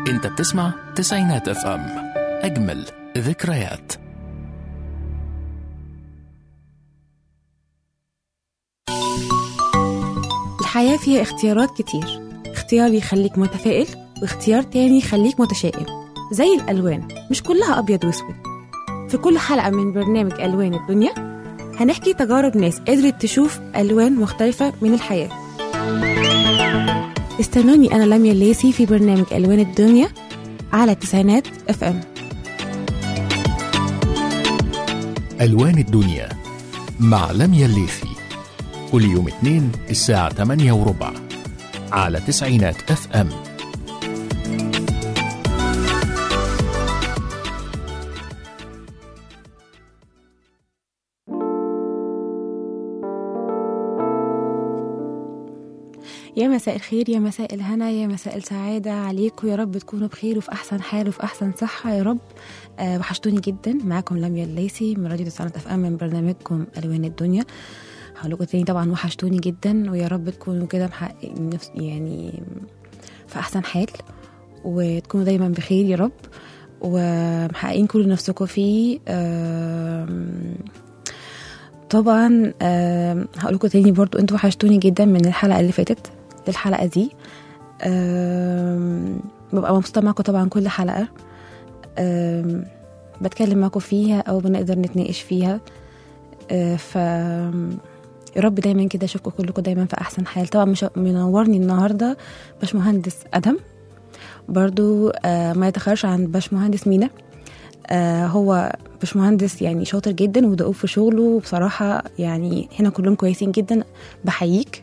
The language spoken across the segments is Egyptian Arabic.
انت بتسمع تسعينات اف ام اجمل ذكريات الحياة فيها اختيارات كتير اختيار يخليك متفائل واختيار تاني يخليك متشائم زي الألوان مش كلها أبيض وأسود في كل حلقة من برنامج ألوان الدنيا هنحكي تجارب ناس قدرت تشوف ألوان مختلفة من الحياة استنوني أنا لميا الليسي في برنامج ألوان الدنيا على التسعينات اف ام ألوان الدنيا مع لميا الليثي كل يوم اثنين الساعة 8 وربع على تسعينات اف ام يا مساء الخير يا مساء الهنا يا مساء السعادة عليكم يا رب تكونوا بخير وفي أحسن حال وفي أحسن صحة يا رب أه وحشتوني جدا معاكم لميا الليسي من راديو تسعينات اف ام من برنامجكم ألوان الدنيا هقول لكم تاني طبعا وحشتوني جدا ويا رب تكونوا كده محققين نفس يعني في أحسن حال وتكونوا دايما بخير يا رب ومحققين كل نفسكم فيه آم، طبعا آم، هقول لكم تاني برضو انتوا وحشتوني جدا من الحلقه اللي فاتت للحلقه دي آم، ببقى مبسوطه معاكم طبعا كل حلقه آم، بتكلم معاكم فيها او بنقدر نتناقش فيها آه، ف يا رب دايما كده اشوفكم كلكم دايما في احسن حال طبعا مش منورني النهارده باشمهندس ادم برضو آه، ما يتخرش عن باشمهندس مينا آه، هو باشمهندس يعني شاطر جدا ودؤوب في شغله وبصراحة يعني هنا كلهم كويسين جدا بحييك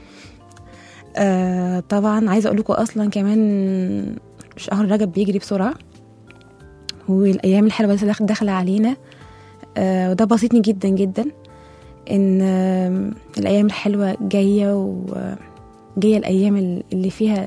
آه، طبعا عايزة أقول لكم أصلا كمان شهر رجب بيجري بسرعة والأيام الحلوة لسه داخل- داخلة علينا آه، وده بسيطني جدا جدا إن آه، الأيام الحلوة جاية وجاية الأيام اللي فيها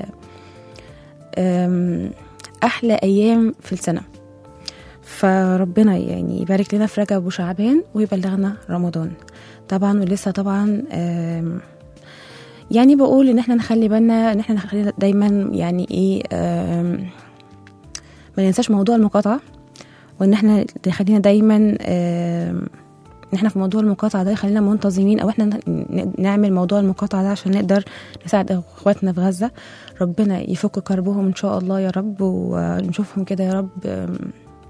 آم، أحلى أيام في السنة فربنا يعني يبارك لنا في رجب وشعبان ويبلغنا رمضان طبعا ولسه طبعا آم، يعني بقول ان احنا نخلي بالنا ان احنا نخلي دايما يعني ايه آم، ما ننساش موضوع المقاطعة وان احنا نخلينا دايما آم، ان احنا في موضوع المقاطعة ده يخلينا منتظمين او احنا ن- نعمل موضوع المقاطعة ده عشان نقدر نساعد اخواتنا في غزة ربنا يفك كربهم ان شاء الله يا رب ونشوفهم كده يا رب آم،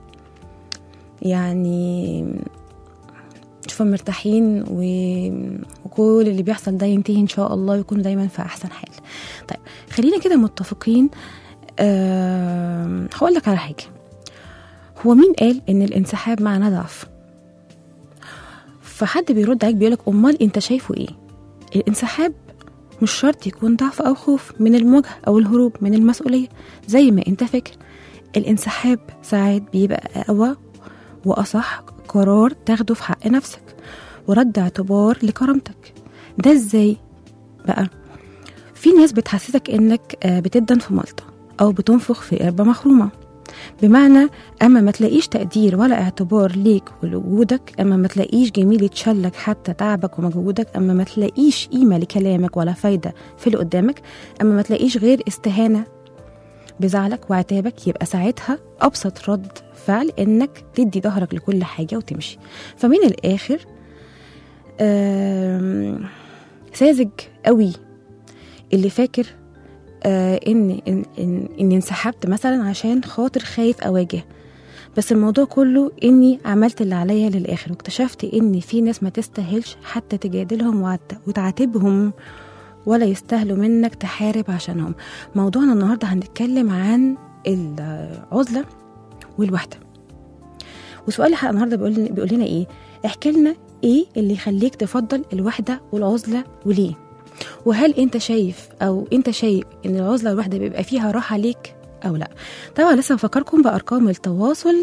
يعني نشوفهم مرتاحين و... وكل اللي بيحصل ده ينتهي ان شاء الله ويكونوا دايما في احسن حال طيب خلينا كده متفقين أه... هقول لك على حاجه هو مين قال ان الانسحاب معناه ضعف فحد بيرد عليك بيقولك امال انت شايفه ايه الانسحاب مش شرط يكون ضعف او خوف من المواجهه او الهروب من المسؤوليه زي ما انت فاكر الانسحاب ساعات بيبقى اقوى وأصح قرار تاخده في حق نفسك ورد اعتبار لكرامتك ده ازاي بقى في ناس بتحسسك انك آه، بتدن في ملطة او بتنفخ في قربة مخرومة بمعنى اما ما تلاقيش تقدير ولا اعتبار ليك ولوجودك اما ما تلاقيش جميل يتشلك حتى تعبك ومجهودك اما ما تلاقيش قيمة لكلامك ولا فايدة في اللي قدامك اما ما تلاقيش غير استهانة بزعلك وعتابك يبقى ساعتها ابسط رد فعل انك تدي ظهرك لكل حاجه وتمشي فمن الاخر آم، ساذج قوي اللي فاكر آه، ان ان ان اني انسحبت مثلا عشان خاطر خايف اواجه بس الموضوع كله اني عملت اللي عليا للاخر واكتشفت ان في ناس ما تستاهلش حتى تجادلهم وعت- وتعاتبهم ولا يستاهلوا منك تحارب عشانهم موضوعنا النهارده هنتكلم عن العزله والوحده وسؤال الحلقه النهارده بيقول بيقول لنا ايه احكي لنا ايه اللي يخليك تفضل الوحده والعزله وليه وهل انت شايف او انت شايف ان العزله والوحده بيبقى فيها راحه ليك او لا طبعا لسه بفكركم بارقام التواصل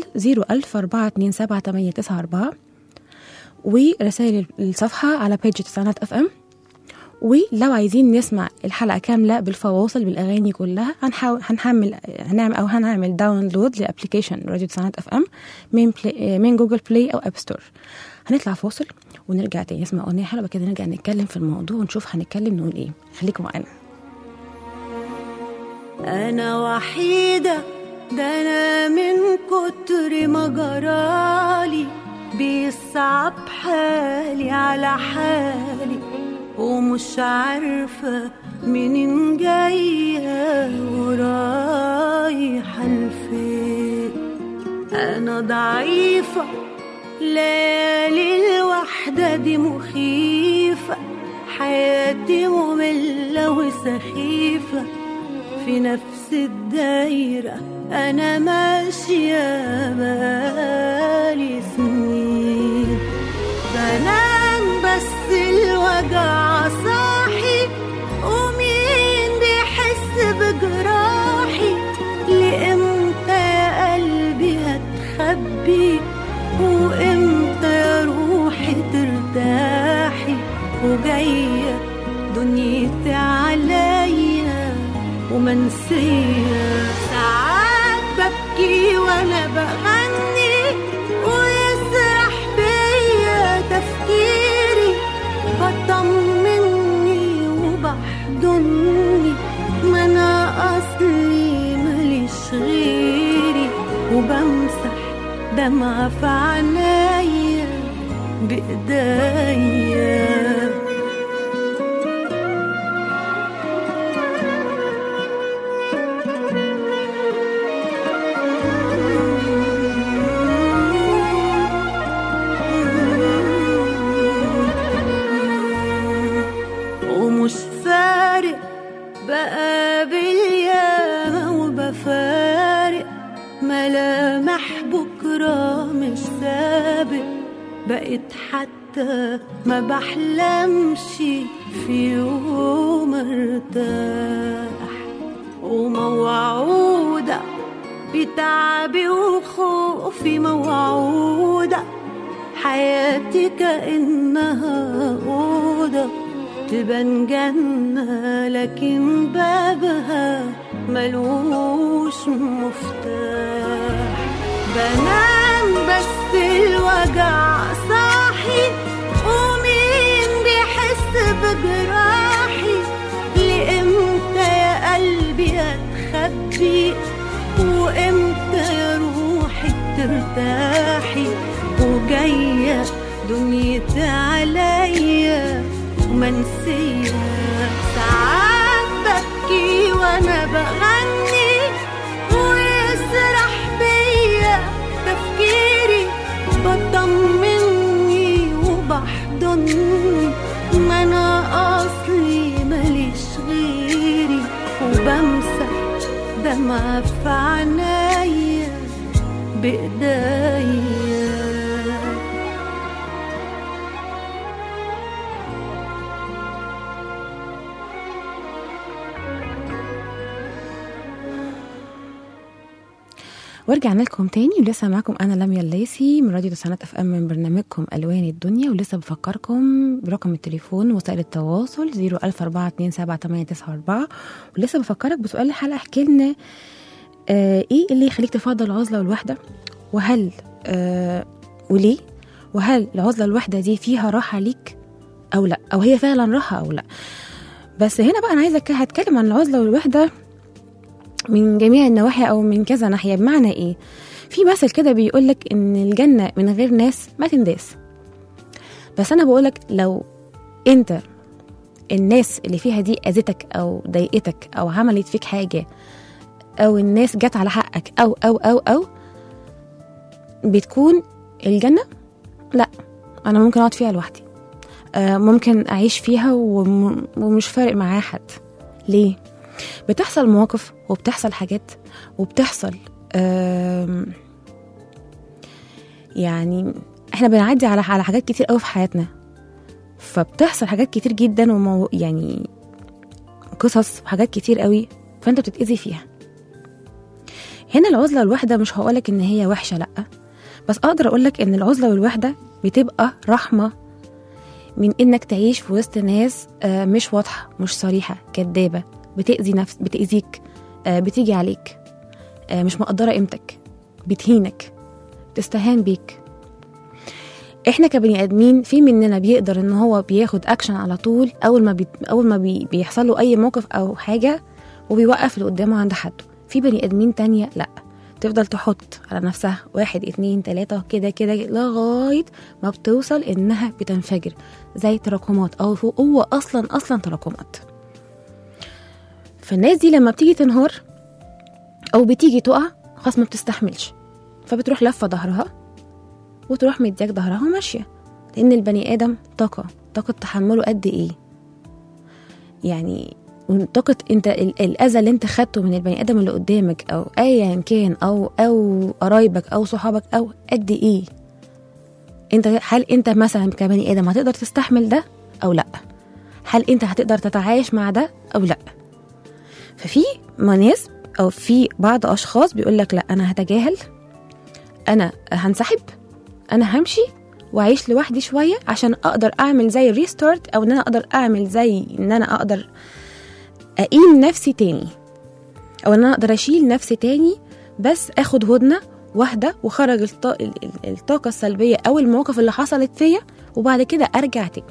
010427894 ورسائل الصفحه على بيج تسعينات اف ام ولو عايزين نسمع الحلقه كامله بالفواصل بالاغاني كلها هنحاول هنحمل هنعمل او هنعمل داونلود لابلكيشن راديو تسعينات اف ام من بلاي من جوجل بلاي او اب ستور هنطلع فاصل ونرجع تاني نسمع اغنيه حلوه كده نرجع نتكلم في الموضوع ونشوف هنتكلم نقول ايه خليكم معانا أنا وحيدة ده أنا من كتر ما جرالي بيصعب حالي على حالي ومش عارفة منين جاية ورايحة لفين أنا ضعيفة ليالي الوحدة دي مخيفة حياتي مملة وسخيفة في نفس الدايرة أنا ماشية بقالي سنين بنام بس الوجع صاحي ومين بيحس بجراحي لإمتى يا قلبي هتخبي وإمتى يا روحي ترتاحي وجاية دنيتي عليا ومنسية ساعات ببكي وأنا بغني ويسرح بيا تفكيري بطمني وبحضني ما أنا أصلي ماليش غيري وبمسح دمعة في عينيا بإيديا ومش فارق بقابل ياما وبفارق ملامح بكرة مش سابق بقيت حتى ما بحلمش في يوم ارتاح وموعودة بتعبي وخوفي موعودة حياتي كأنها أوضة تبان جنة لكن بابها ملوش مفتاح بنام بس الوجع صاحي ومين بيحس بجراحي لإمتى يا قلبي هتخبي وإمتى يا روحي ترتاحي وجاية دنيتي عليا ومنسية ساعات ببكي وأنا بغني ويسرح بيا تفكيري بطمني وبحضني ما أنا أصلي ماليش غيري وبمسح دمعة في عينيا بإيديا ورجعنا لكم تاني ولسه معاكم انا لميا الليسي من راديو تسعينات اف ام من برنامجكم الوان الدنيا ولسه بفكركم برقم التليفون وسائل التواصل 004278994 ولسه بفكرك بسؤال الحلقه احكي لنا آه ايه اللي يخليك تفضل العزله والوحده وهل آه وليه وهل العزله والوحده دي فيها راحه ليك او لا او هي فعلا راحه او لا بس هنا بقى انا عايزه أتك- هتكلم عن العزله والوحده من جميع النواحي او من كذا ناحيه بمعنى ايه في مثل كده بيقولك ان الجنه من غير ناس ما تنداس بس انا بقولك لو انت الناس اللي فيها دي اذتك او ضايقتك او عملت فيك حاجه او الناس جت على حقك او او او او بتكون الجنه لا انا ممكن اقعد فيها لوحدي آه، ممكن اعيش فيها وم- ومش فارق معايا حد ليه بتحصل مواقف وبتحصل حاجات وبتحصل آم، يعني احنا بنعدي على على حاجات كتير قوي في حياتنا فبتحصل حاجات كتير جدا ومو يعني قصص وحاجات كتير قوي فانت بتتأذي فيها هنا العزلة والوحدة مش هقولك ان هي وحشة لأ بس اقدر اقولك ان العزلة والوحدة بتبقى رحمة من انك تعيش في وسط ناس آه، مش واضحة مش صريحة كدابة بتأذي نفس بتأذيك آه، بتيجي عليك آه، مش مقدرة قيمتك بتهينك بتستهان بيك احنا كبني ادمين في مننا بيقدر ان هو بياخد اكشن على طول اول ما بي... اول ما بي... بيحصل له اي موقف او حاجه وبيوقف اللي قدامه عند حده في بني ادمين تانية لا تفضل تحط على نفسها واحد اتنين تلاتة كده كده لغاية ما بتوصل انها بتنفجر زي تراكمات او هو اصلا اصلا تراكمات فالناس دي لما بتيجي تنهار او بتيجي تقع خلاص ما بتستحملش فبتروح لفه ظهرها وتروح مدياك ظهرها وماشيه لان البني ادم طاقه طاقه تحمله قد ايه يعني طاقة انت ال- الاذى اللي انت خدته من البني ادم اللي قدامك او ايا كان او او قرايبك او صحابك او قد ايه انت هل انت مثلا كبني ادم هتقدر تستحمل ده او لا هل انت هتقدر تتعايش مع ده او لا ففي ناس او في بعض اشخاص بيقول لك لا انا هتجاهل انا هنسحب انا همشي واعيش لوحدي شويه عشان اقدر اعمل زي ريستارت او ان انا اقدر اعمل زي ان انا اقدر اقيم نفسي تاني او ان انا اقدر اشيل نفسي تاني بس اخد هدنه واحده وخرج الط... ال- ال- الطاقه السلبيه او المواقف اللي حصلت فيا وبعد كده ارجع تاني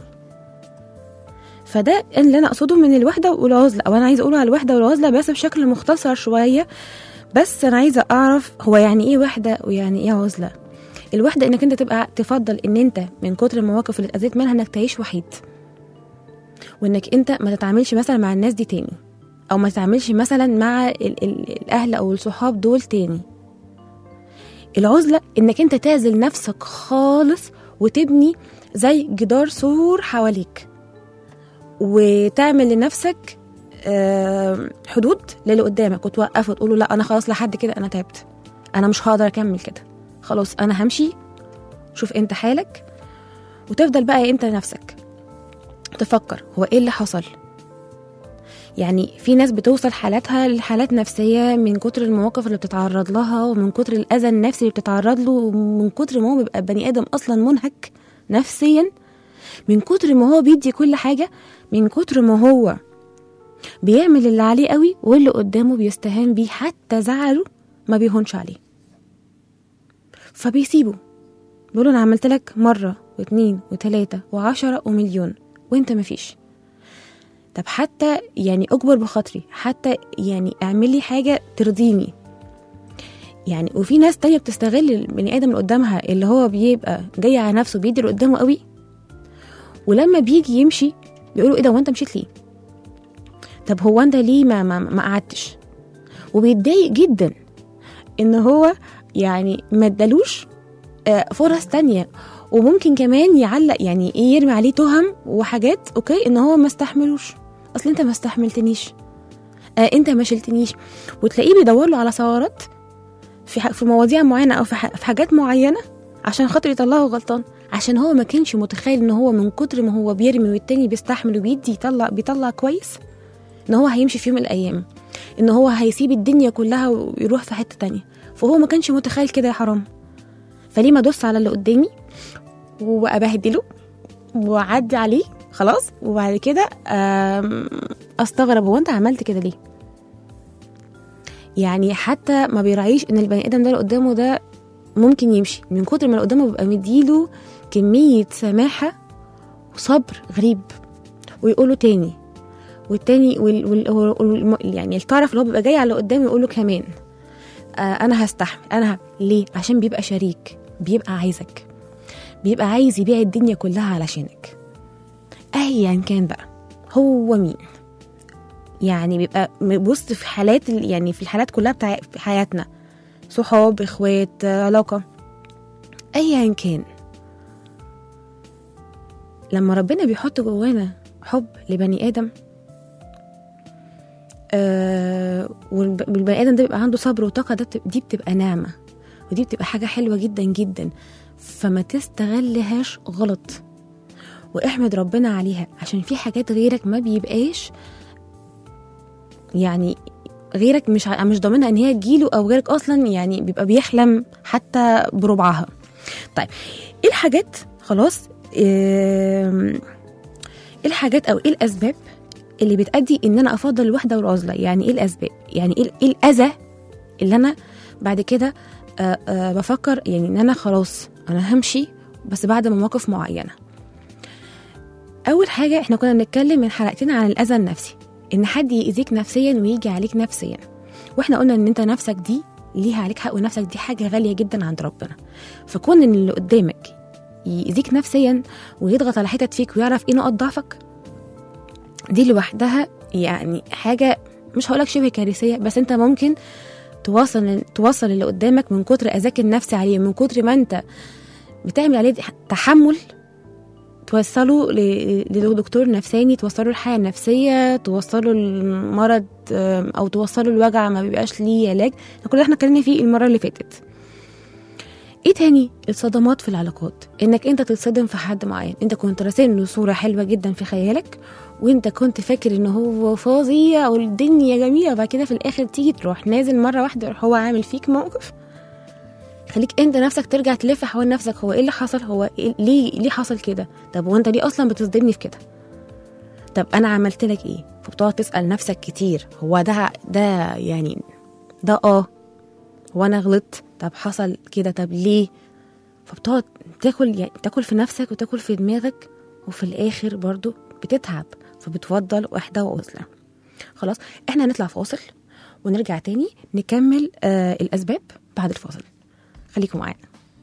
فده اللي انا اقصده من الوحده والعزله او انا عايزه اقوله على الوحده والعزله بس بشكل مختصر شويه بس انا عايزه اعرف هو يعني ايه وحده ويعني ايه عزله الوحده انك انت تبقى تفضل ان انت من كتر المواقف اللي اتاذيت منها انك تعيش وحيد وانك انت ما تتعاملش مثلا مع الناس دي تاني او ما تتعاملش مثلا مع ال- ال- الاهل او الصحاب دول تاني العزله انك انت تعزل نفسك خالص وتبني زي جدار سور حواليك وتعمل لنفسك آه، حدود للي قدامك وتوقفه وتقول له لا انا خلاص لحد كده انا تعبت انا مش هقدر اكمل كده خلاص انا همشي شوف انت حالك وتفضل بقى انت نفسك تفكر هو ايه اللي حصل يعني في ناس بتوصل حالاتها لحالات نفسية من كتر المواقف اللي بتتعرض لها ومن كتر الأذى النفسي اللي بتتعرض له ومن كتر ما هو بيبقى بني آدم أصلا منهك نفسيا من كتر ما هو بيدي كل حاجة من كتر ما هو بيعمل اللي عليه قوي واللي قدامه بيستهان بيه حتى زعله ما بيهونش عليه فبيسيبه بيقولوا انا عملت لك مرة واتنين وتلاتة وعشرة ومليون وانت مفيش طب حتى يعني اجبر بخاطري حتى يعني اعمل لي حاجة ترضيني يعني وفي ناس تانية بتستغل البني ادم اللي قدامها اللي هو بيبقى جاي على نفسه بيدي اللي قدامه قوي ولما بيجي يمشي بيقولوا ايه ده وانت مشيت ليه طب هو انت ليه ما ما, ما قعدتش وبيتضايق جدا ان هو يعني ما ادالوش آه، فرص تانية وممكن كمان يعلق يعني ايه يرمي عليه تهم وحاجات اوكي ان هو ما استحملوش اصل انت ما استحملتنيش آه انت ما شلتنيش وتلاقيه بيدور له على ثغرات في ح- في مواضيع معينه او في ح- في حاجات معينه عشان خاطر يطلعه غلطان عشان هو ما كانش متخيل ان هو من كتر ما هو بيرمي والتاني بيستحمل وبيدي يطلع بيطلع كويس ان هو هيمشي في يوم من الايام ان هو هيسيب الدنيا كلها ويروح في حته تانية فهو ما كانش متخيل كده يا حرام فليه ما ادوس على اللي قدامي وابهدله واعدي عليه خلاص وبعد كده آم، استغرب هو انت عملت كده ليه يعني حتى ما بيراعيش ان البني ادم ده اللي قدامه ده ممكن يمشي من كتر ما اللي قدامه بيبقى مديله كمية سماحة وصبر غريب ويقوله تاني والتاني وال وال وال يعني الطرف اللي هو بيبقى جاي على اللي قدامه يقوله كمان آه انا هستحمل انا ه... ليه عشان بيبقى شريك بيبقى عايزك بيبقى عايز يبيع الدنيا كلها علشانك ايا كان بقى هو مين يعني بيبقى بص في حالات ال- يعني في الحالات كلها بتاع في حياتنا صحاب اخوات آه، علاقة ايا كان لما ربنا بيحط جوانا حب لبني ادم آه والب- والبني ادم ده بيبقى عنده صبر وطاقه ده بتبقى دي بتبقى نعمه ودي بتبقى حاجه حلوه جدا جدا فما تستغلهاش غلط واحمد ربنا عليها عشان في حاجات غيرك ما بيبقاش يعني غيرك مش ع- مش ضامنها ان هي تجيله او غيرك اصلا يعني بيبقى بيحلم حتى بربعها طيب ايه الحاجات خلاص آم، ايه الحاجات او ايه الاسباب اللي بتأدي ان انا افضل الوحده والعزله يعني ايه الاسباب يعني ايه إيه الاذى اللي انا بعد كده آه، آه، بفكر يعني ان انا خلاص انا همشي بس بعد مواقف معينه اول حاجه احنا كنا بنتكلم من حلقتين عن الاذى النفسي ان حد يأذيك نفسيا ويجي عليك نفسيا واحنا قلنا ان انت نفسك دي ليها عليك حق ونفسك دي حاجه غاليه جدا عند ربنا فكون ان اللي قدامك يأذيك نفسيا ويضغط على حتت فيك ويعرف ايه نقط ضعفك دي لوحدها يعني حاجه مش هقولك شبه كارثيه بس انت ممكن توصل توصل اللي قدامك من كتر اذاك النفسي عليه من كتر ما انت بتعمل عليه تحمل توصله ل- لدكتور نفساني توصله الحالة النفسية توصله المرض آم، أو توصله الوجع ما بيبقاش ليه علاج ده كل ده احنا اتكلمنا فيه المرة اللي فاتت ايه تاني الصدمات في العلاقات انك انت تتصدم في حد معين انت كنت راسم له صورة حلوة جدا في خيالك وانت كنت فاكر ان هو فظيع والدنيا جميلة وبعد كده في الاخر تيجي تروح نازل مرة واحدة يروح هو عامل فيك موقف خليك انت نفسك ترجع تلف حوالين نفسك هو ايه اللي حصل هو إيه ليه ليه حصل كده طب وانت ليه اصلا بتصدمني في كده طب انا عملت لك ايه فبتقعد تسال نفسك كتير هو ده ده يعني ده اه هو انا غلطت طب حصل كده طب ليه فبتقعد تاكل يعني تاكل في نفسك وتاكل في دماغك وفي الاخر برضو بتتعب فبتفضل وحده وعزله خلاص احنا هنطلع فاصل ونرجع تاني نكمل آه الاسباب بعد الفاصل خليكم معانا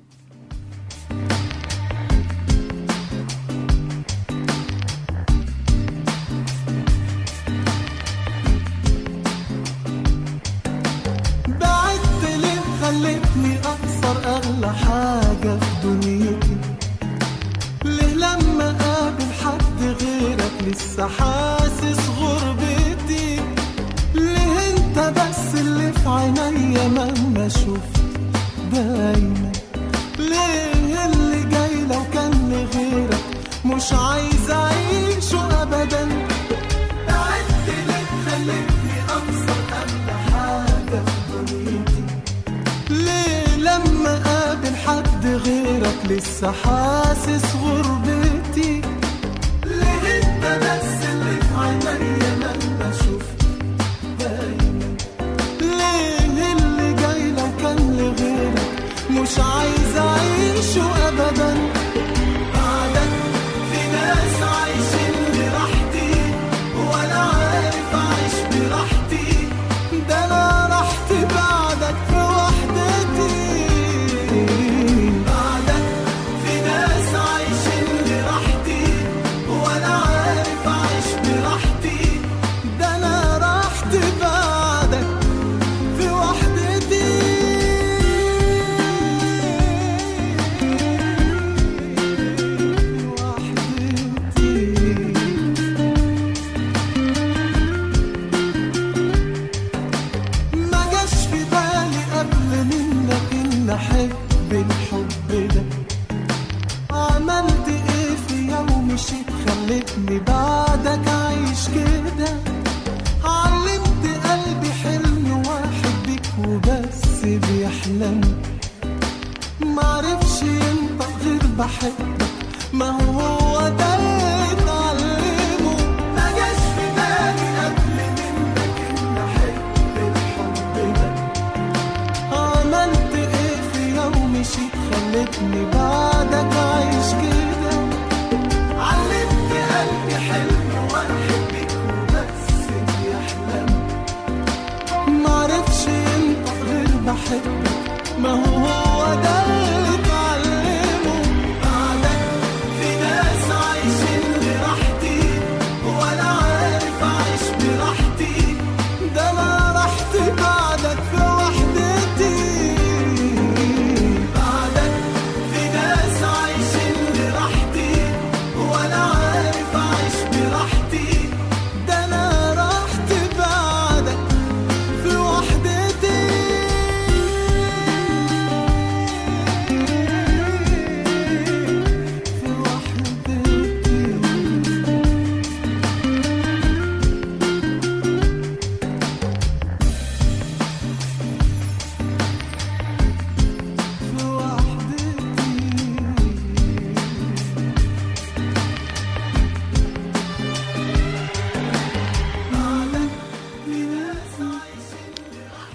بعدت ليه خلتني اخسر اغلى حاجة في دنيتي ليه لما اقابل حد غيرك لسه حاسس غربتي ليه انت بس اللي في عينيا مهما شفت دايما ليه اللي جاي لو كان غيرك مش عايز اعيشه ابدا بعدت ليه خلتني اخسر اغلى حاجة في دنيتي ليه لما قابل حد غيرك لسه حاسس غربتي ليه انت بس اللي في عينيا لما شفت دايما ليه اللي جاي لو كان لغيرك مش عايز اعيشه ابدا بعدك في ناس عايشين براحتي ولا عارف اعيش براحتي ده انا راحتي بعدك في وحدتي بعدك في ناس عايشين براحتي ولا عارف اعيش براحتي ده انا راحتي بعدك في وحدتي وحدتي ما جاش في بالي قبل منك ان احب الحب ده عملت ايه في يوم مشيت خلتني بعدك عايش كده علمت قلبي حلم واحد بيك وبس بيحلم معرفش ينطق غير بحبك ما هو هو ده اللي اتعلمه ما جاش في بالي قبل منك ان احب الحب ده عملت ايه في يوم مشيت خلتني بعدك عايش كده علمت قلبي حلم واحد بيك وبس بيحلم معرفش ينطق غير بحبك ما هو هو ده اللي اتعلمه بعدك في ناس عايشين براحتي ولا عارف اعيش براحتي ده انا راحتي بعدك في وحدتي بعدك في ناس عايشين براحتي ولا عارف اعيش براحتي ده انا راحتي بعدك في وحدتي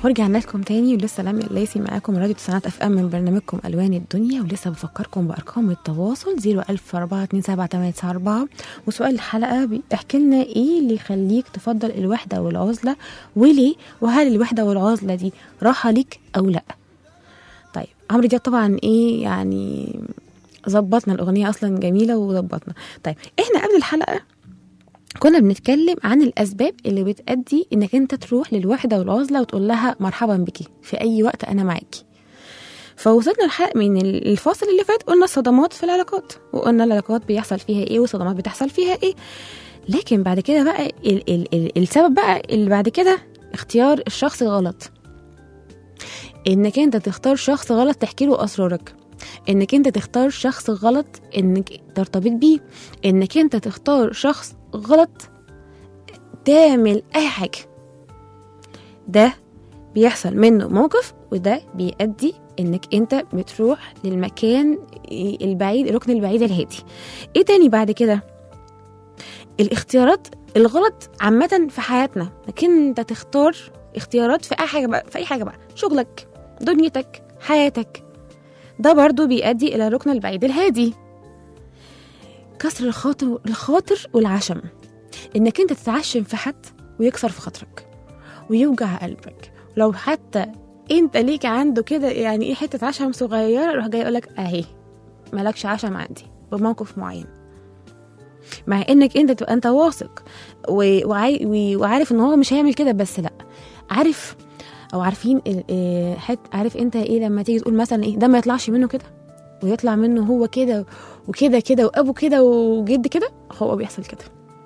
ورجعنا لكم تاني ولسه لم الليسي معاكم راديو تسعينات اف ام من برنامجكم الوان الدنيا ولسه بفكركم بارقام التواصل 010427894 وسؤال الحلقه بي- احكي لنا ايه اللي يخليك تفضل الوحده والعزله وليه وهل الوحده والعزله دي راحه ليك او لا طيب عمرو دياب طبعا ايه يعني ظبطنا الاغنيه اصلا جميله وظبطنا طيب احنا قبل الحلقه كنا بنتكلم عن الاسباب اللي بتأدي انك انت تروح للوحده والعزله وتقول لها مرحبا بك في اي وقت انا معاكي فوصلنا الحلقة من الفاصل اللي فات قلنا الصدمات في العلاقات وقلنا العلاقات بيحصل فيها ايه والصدمات بتحصل فيها ايه لكن بعد كده بقى ال ال ال السبب بقى اللي بعد كده اختيار الشخص الغلط انك انت تختار شخص غلط تحكي له اسرارك انك انت تختار شخص غلط انك ترتبط بيه انك انت تختار شخص غلط تعمل اي حاجه ده بيحصل منه موقف وده بيؤدي انك انت بتروح للمكان البعيد الركن البعيد الهادي ايه تاني بعد كده الاختيارات الغلط عامة في حياتنا لكن انت تختار اختيارات في اي حاجة بقى في اي حاجة بقى شغلك دنيتك حياتك ده برضو بيؤدي الى الركن البعيد الهادي كسر الخاطر الخاطر والعشم انك انت تتعشم في حد ويكسر في خاطرك ويوجع قلبك لو حتى انت ليك عنده كده يعني ايه حته عشم صغيره يروح جاي يقولك اهي مالكش عشم عندي بموقف معين مع انك انت تبقى انت واثق و- وعاي- و- وعارف ان هو مش هيعمل كده بس لا عارف او عارفين ال- إيه، حت عارف انت ايه لما تيجي تقول مثلا ايه ده ما يطلعش منه كده ويطلع منه هو كده وكده كده وابو كده وجد كده هو بيحصل كده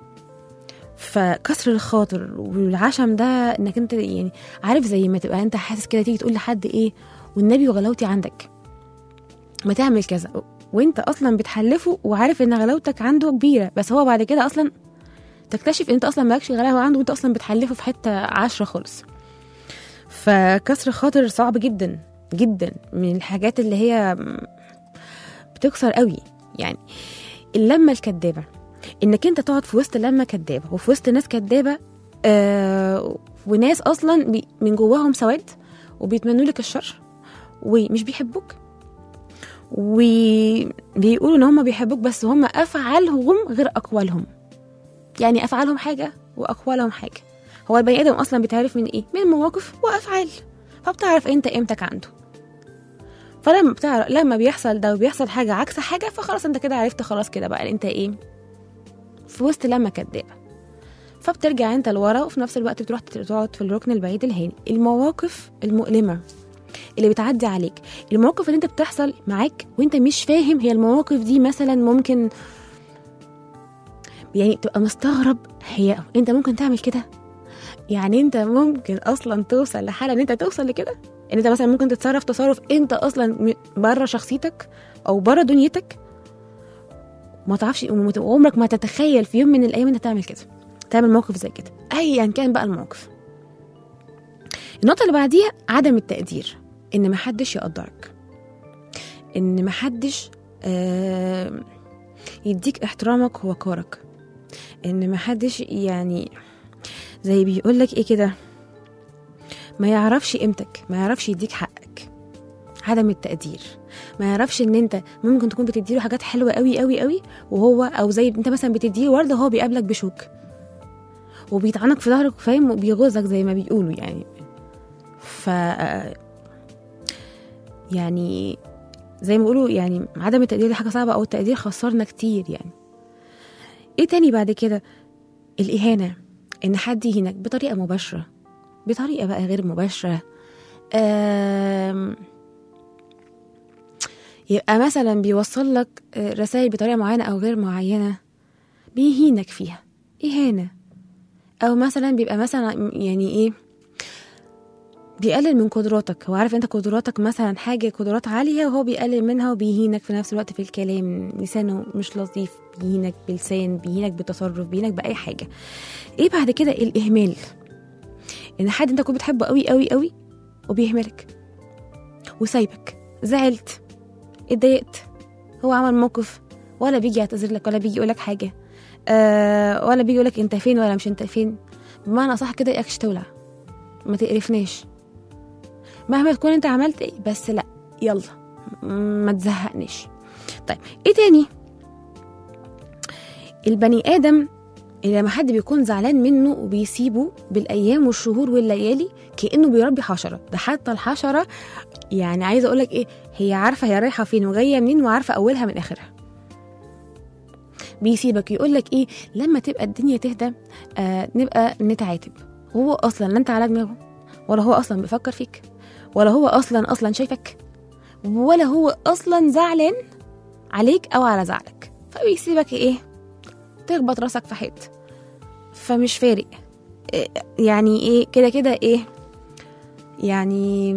فكسر الخاطر والعشم ده انك انت يعني عارف زي ما تبقى انت حاسس كده تيجي تقول لحد ايه والنبي وغلاوتي عندك ما تعمل كذا وانت اصلا بتحلفه وعارف ان غلاوتك عنده كبيره بس هو بعد كده اصلا تكتشف ان انت اصلا مالكش غلاوه عنده وانت اصلا بتحلفه في حته عشرة خالص فكسر خاطر صعب جدا جدا من الحاجات اللي هي بتكسر قوي يعني اللمه الكدابه انك انت تقعد في وسط لمه كدابه وفي وسط ناس كدابه آه وناس اصلا بي- من جواهم سواد وبيتمنوا لك الشر ومش بيحبوك وبيقولوا ان هم بيحبوك بس هم افعالهم غير اقوالهم يعني افعالهم حاجه واقوالهم حاجه هو البني ادم اصلا بيتعرف من ايه من مواقف وافعال فبتعرف انت قيمتك عنده فلما بتعرف لما بيحصل ده وبيحصل حاجه عكس حاجه فخلاص انت كده عرفت خلاص كده بقى انت ايه في وسط لما كدابه فبترجع انت لورا وفي نفس الوقت بتروح تقعد في الركن البعيد الهاني المواقف المؤلمه اللي بتعدي عليك المواقف اللي انت بتحصل معاك وانت مش فاهم هي المواقف دي مثلا ممكن يعني تبقى مستغرب هي انت ممكن تعمل كده يعني انت ممكن اصلا توصل لحاله ان انت توصل لكده ان انت مثلا ممكن تتصرف تصرف انت اصلا بره شخصيتك او بره دنيتك ما تعرفش ومت- وعمرك ما تتخيل في يوم من الايام انت تعمل كده تعمل موقف زي كده ايا كان بقى الموقف النقطه اللي بعديها عدم التقدير ان محدش يقدرك ان محدش آه يديك احترامك ووقارك ان محدش يعني زي بيقولك ايه كده ما يعرفش قيمتك ما يعرفش يديك حقك عدم التقدير ما يعرفش ان انت ممكن تكون بتديله حاجات حلوه قوي قوي قوي وهو او زي انت مثلا بتديله ورده وهو بيقابلك بشوك وبيطعنك في ظهرك فاهم وبيغزك زي ما بيقولوا يعني ف يعني زي ما بيقولوا يعني عدم التقدير دي حاجه صعبه او التقدير خسرنا كتير يعني ايه تاني بعد كده الاهانه ان حد يهينك بطريقه مباشره بطريقه بقى غير مباشره آم، يبقى مثلا بيوصل لك رسائل بطريقه معينه او غير معينه بيهينك فيها اهانه او مثلا بيبقى مثلا يعني ايه بيقلل من قدراتك هو عارف انت قدراتك مثلا حاجه قدرات عاليه وهو بيقلل منها وبيهينك في نفس الوقت في الكلام لسانه مش لطيف بيهينك بلسان بيهينك بتصرف بيهينك باي حاجه ايه بعد كده الاهمال ان حد انت كنت بتحبه قوي قوي قوي وبيهملك وسايبك زعلت اتضايقت هو عمل موقف ولا بيجي يعتذر لك ولا بيجي يقولك حاجه آه ولا بيجي يقولك انت فين ولا مش انت فين بمعنى صح كده اياكش تولع ما تقرفناش مهما تكون انت عملت ايه بس لا يلا م- ما تزهقنيش طيب ايه تاني البني ادم اللي لما حد بيكون زعلان منه وبيسيبه بالايام والشهور والليالي كانه بيربي حشره ده حتى الحشره يعني عايزه اقول لك ايه هي عارفه هي رايحه فين وجايه منين وعارفه اولها من اخرها بيسيبك يقول لك ايه لما تبقى الدنيا تهدى آه نبقى نتعاتب هو اصلا لا انت على دماغه ولا هو اصلا بيفكر فيك ولا هو اصلا اصلا شايفك ولا هو اصلا زعلان عليك او على زعلك فبيسيبك ايه تخبط راسك في حيط فمش فارق إيه يعني ايه كده كده ايه يعني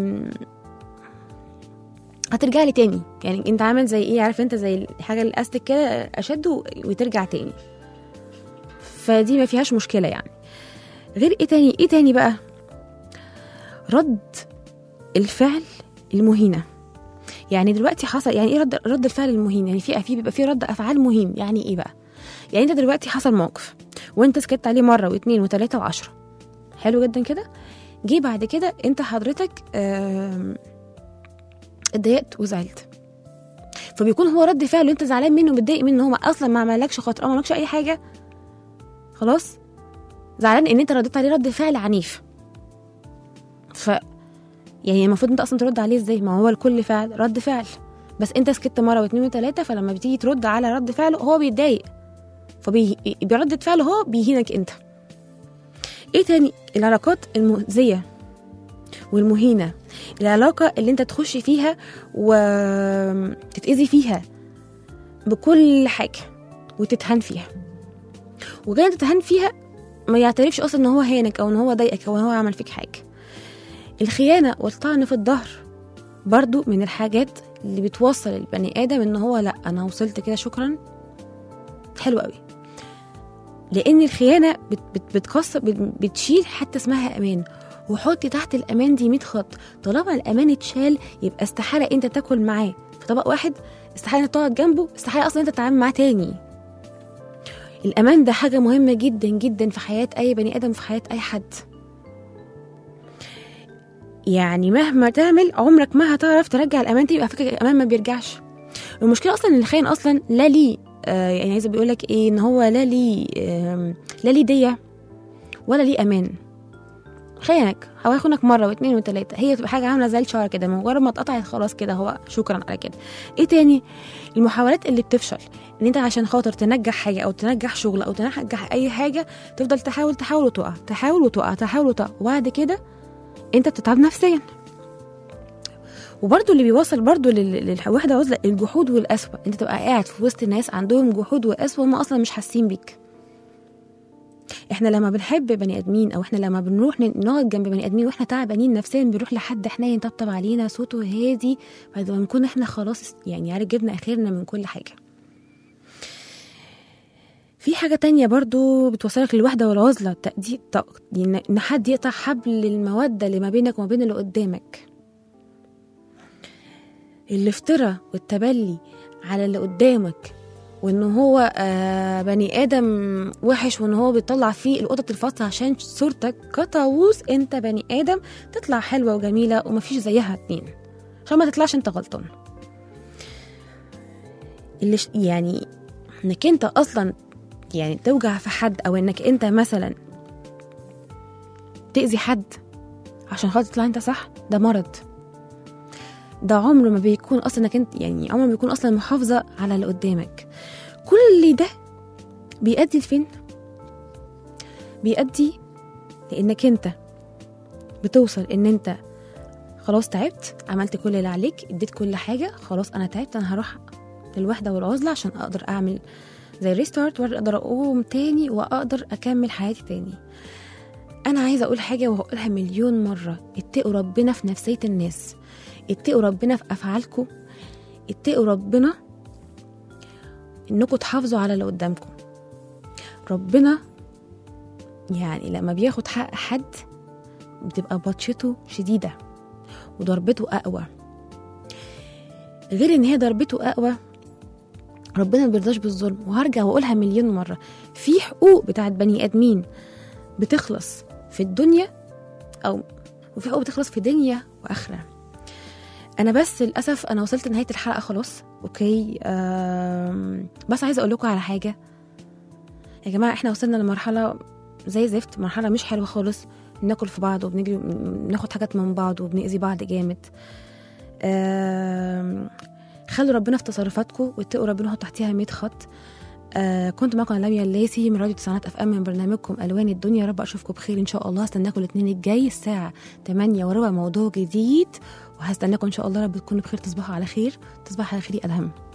هترجع لي تاني يعني انت عامل زي ايه عارف انت زي الحاجه الاستك كده اشد و- وترجع تاني فدي ما فيهاش مشكله يعني غير ايه تاني ايه تاني بقى رد الفعل المهينه يعني دلوقتي حصل يعني ايه رد رد الفعل المهين يعني في في بيبقى في رد افعال مهين يعني ايه بقى يعني انت دلوقتي حصل موقف وانت سكت عليه مره واثنين وثلاثه وعشرة حلو جدا كده جه بعد كده انت حضرتك آم، اتضايقت وزعلت فبيكون هو رد فعله انت زعلان منه متضايق منه هو اصلا ما عملكش خاطر او ما عملكش اي حاجه خلاص زعلان ان انت رديت عليه رد فعل عنيف ف يعني المفروض انت اصلا ترد عليه ازاي ما هو لكل فعل رد فعل بس انت سكت مره واثنين وثلاثه فلما بتيجي ترد على رد فعله هو بيتضايق فبردة فعله هو بيهينك انت ايه تاني العلاقات المؤذيه والمهينه العلاقه اللي انت تخش فيها وتتاذي فيها بكل حاجه وتتهان فيها وجاي انت تتهان فيها ما يعترفش اصلا ان هو هانك او ان هو ضايقك او ان هو عمل فيك حاجه الخيانه والطعن في الظهر برضو من الحاجات اللي بتوصل البني ادم ان هو لا انا وصلت كده شكرا حلو قوي لان الخيانه بت بت بتكسر بت بتشيل حتى اسمها امان وحطي تحت الامان دي 100 خط طالما الامان اتشال يبقى استحاله انت تاكل معاه في طبق واحد استحاله انت تقعد جنبه استحاله اصلا انت تتعامل معاه تاني الامان ده حاجه مهمه جدا جدا في حياه اي بني ادم في حياه اي حد يعني مهما تعمل عمرك ما هتعرف ترجع الامان تاني يبقى فكره الامان ما بيرجعش المشكله اصلا ان الخاين اصلا لا ليه آه يعني عايزه بيقول لك ايه ان هو لا ليه آه لا ليه ديه ولا ليه امان خيانك هو يخونك مره واثنين وثلاثه هي تبقى حاجه عامله زي الشعر كده مجرد ما اتقطعت خلاص كده هو شكرا على كده ايه تاني المحاولات اللي بتفشل ان انت عشان خاطر تنجح حاجه او تنجح شغل او تنجح اي حاجه تفضل تحاول تحاول وتقع تحاول وتقع تحاول وتقع وبعد كده انت بتتعب نفسيا وبرضه اللي بيوصل برضه لل- للوحده عزله الجحود والقسوه انت تبقى قاعد في وسط ناس عندهم جحود وقسوه هم اصلا مش حاسين بيك احنا لما بنحب بني ادمين او احنا لما بنروح ن- نقعد جنب بني ادمين واحنا تعبانين نفسيا بنروح لحد حنين يطبطب علينا صوته هادي بعد ما نكون احنا خلاص يعني عارف جبنا اخرنا من كل حاجه في حاجة تانية برضو بتوصلك للوحدة والعزلة تأدي ت- يعني إن حد يقطع حبل المودة اللي ما بينك وما بين اللي قدامك الافتراء والتبلي على اللي قدامك وان هو آه بني ادم وحش وان هو بيطلع فيه القطط الفاصله عشان صورتك كطاووس انت بني ادم تطلع حلوه وجميله ومفيش زيها اتنين عشان ما تطلعش انت غلطان اللي ش- يعني انك انت اصلا يعني توجع في حد او انك انت مثلا تأذي حد عشان خاطر تطلع انت صح ده مرض ده عمره ما بيكون اصلا انك انت يعني عمره ما بيكون اصلا محافظه على اللي قدامك كل ده بيؤدي لفين بيؤدي لانك انت بتوصل ان انت خلاص تعبت عملت كل اللي عليك اديت كل حاجه خلاص انا تعبت انا هروح للوحده والعزله عشان اقدر اعمل زي ريستارت واقدر اقوم تاني واقدر اكمل حياتي تاني انا عايزه اقول حاجه وهقولها مليون مره اتقوا ربنا في نفسيه الناس اتقوا ربنا في افعالكم اتقوا ربنا انكم تحافظوا على اللي قدامكم ربنا يعني لما بياخد حق حد بتبقى بطشته شديده وضربته اقوى غير ان هي ضربته اقوى ربنا ما بيرضاش بالظلم وهرجع واقولها مليون مره في حقوق بتاعت بني ادمين بتخلص في الدنيا او وفي حقوق بتخلص في دنيا واخره انا بس للاسف انا وصلت لنهايه الحلقه خلاص اوكي آم، بس عايزه اقول لكم على حاجه يا جماعه احنا وصلنا لمرحله زي زفت مرحله مش حلوه خالص بناكل في بعض وبنجري بناخد حاجات من بعض وبنأذي بعض جامد آم، خلوا ربنا في تصرفاتكم واتقوا ربنا حط تحتيها 100 خط آه كنت معكم لميا الليثي من راديو تسعينات اف ام من برنامجكم الوان الدنيا يا رب اشوفكم بخير ان شاء الله هستناكم الاثنين الجاي الساعه 8 وربع موضوع جديد وهستناكم ان شاء الله رب تكونوا بخير تصبحوا على خير تصبح على خير يا ادهم